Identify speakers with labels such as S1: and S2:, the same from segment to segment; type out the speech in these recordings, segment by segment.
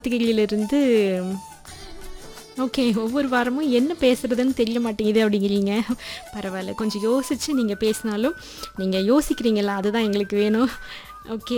S1: பத்திரிகையிலிருந்து okay ஒவ்வொரு வாரமும் என்ன பேசுறதுன்னு தெரிய மாட்டேங்குது அப்படிங்கிறீங்க பரவாயில்ல கொஞ்சம் யோசிச்சு நீங்கள் பேசினாலும் நீங்கள் யோசிக்கிறீங்களா அதுதான் எங்களுக்கு வேணும் ஓகே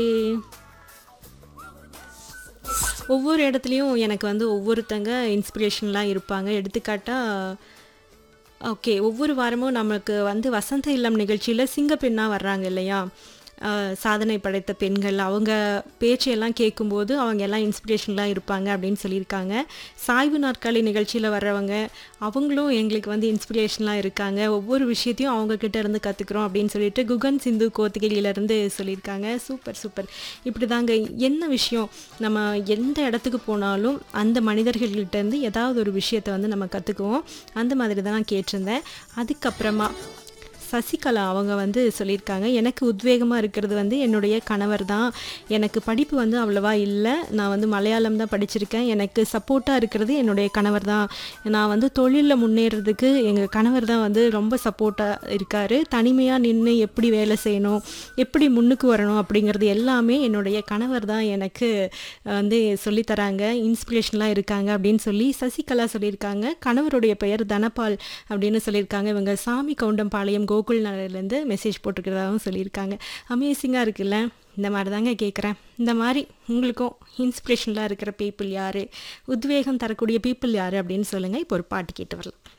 S1: ஒவ்வொரு இடத்துலையும் எனக்கு வந்து ஒவ்வொருத்தங்க இன்ஸ்பிரேஷன்லாம் இருப்பாங்க எடுத்துக்காட்டாக ஓகே ஒவ்வொரு வாரமும் நமக்கு வந்து வசந்த இல்லம் நிகழ்ச்சியில் சிங்கப்பெண்ணாக வர்றாங்க இல்லையா அஹ், சாதனை படைத்த பெண்கள் அவங்க பேச்சையெல்லாம் கேட்கும்போது அவங்க எல்லாம் இன்ஸ்பிரேஷன்லாம் இருப்பாங்க அப்படின்னு சொல்லியிருக்காங்க சாய்வு நாற்காலி நிகழ்ச்சியில் வர்றவங்க அவங்களும் எங்களுக்கு வந்து இன்ஸ்பிரேஷன்லாம் இருக்காங்க ஒவ்வொரு விஷயத்தையும் அவங்க கிட்ட இருந்து கற்றுக்குறோம் அப்படின்னு சொல்லிட்டு குகன் சிந்து கோத்திகையிலேருந்து சொல்லியிருக்காங்க சூப்பர் சூப்பர் இப்படி தாங்க என்ன விஷயம் நம்ம எந்த இடத்துக்கு போனாலும் அந்த மனிதர்கள்கிட்ட இருந்து ஏதாவது ஒரு விஷயத்தை வந்து நம்ம கற்றுக்குவோம் அந்த மாதிரி தான் நான் கேட்டிருந்தேன் அதுக்கப்புறமா சசிகலா அவங்க வந்து சொல்லியிருக்காங்க எனக்கு உத்வேகமாக இருக்கிறது வந்து என்னுடைய கணவர் தான் எனக்கு படிப்பு வந்து அவ்வளவா இல்லை நான் வந்து மலையாளம் தான் படிச்சிருக்கேன் எனக்கு சப்போர்ட்டாக இருக்கிறது என்னுடைய கணவர் தான் நான் வந்து தொழிலில் முன்னேறதுக்கு எங்கள் கணவர் தான் வந்து ரொம்ப சப்போர்ட்டாக இருக்கார் தனிமையாக நின்று எப்படி வேலை செய்யணும் எப்படி முன்னுக்கு வரணும் அப்படிங்கிறது எல்லாமே என்னுடைய கணவர் தான் எனக்கு வந்து சொல்லித்தராங்க இன்ஸ்பிரேஷன்லாம் இருக்காங்க அப்படின்னு சொல்லி சசிகலா சொல்லியிருக்காங்க கணவருடைய பெயர் தனபால் அப்படின்னு சொல்லியிருக்காங்க இவங்க சாமி கவுண்டம்பாளையம் கோகுல் நகர்லேருந்து மெசேஜ் போட்டிருக்கிறதாகவும் சொல்லியிருக்காங்க அமேசிங்காக இருக்குல்ல இந்த மாதிரி தாங்க கேட்குறேன் இந்த மாதிரி உங்களுக்கும் இன்ஸ்பிரேஷனலாக இருக்கிற பீப்புள் யார் உத்வேகம் தரக்கூடிய பீப்புள் யார் அப்படின்னு சொல்லுங்கள் இப்போ ஒரு பாட்டு கேட்டு வரலாம்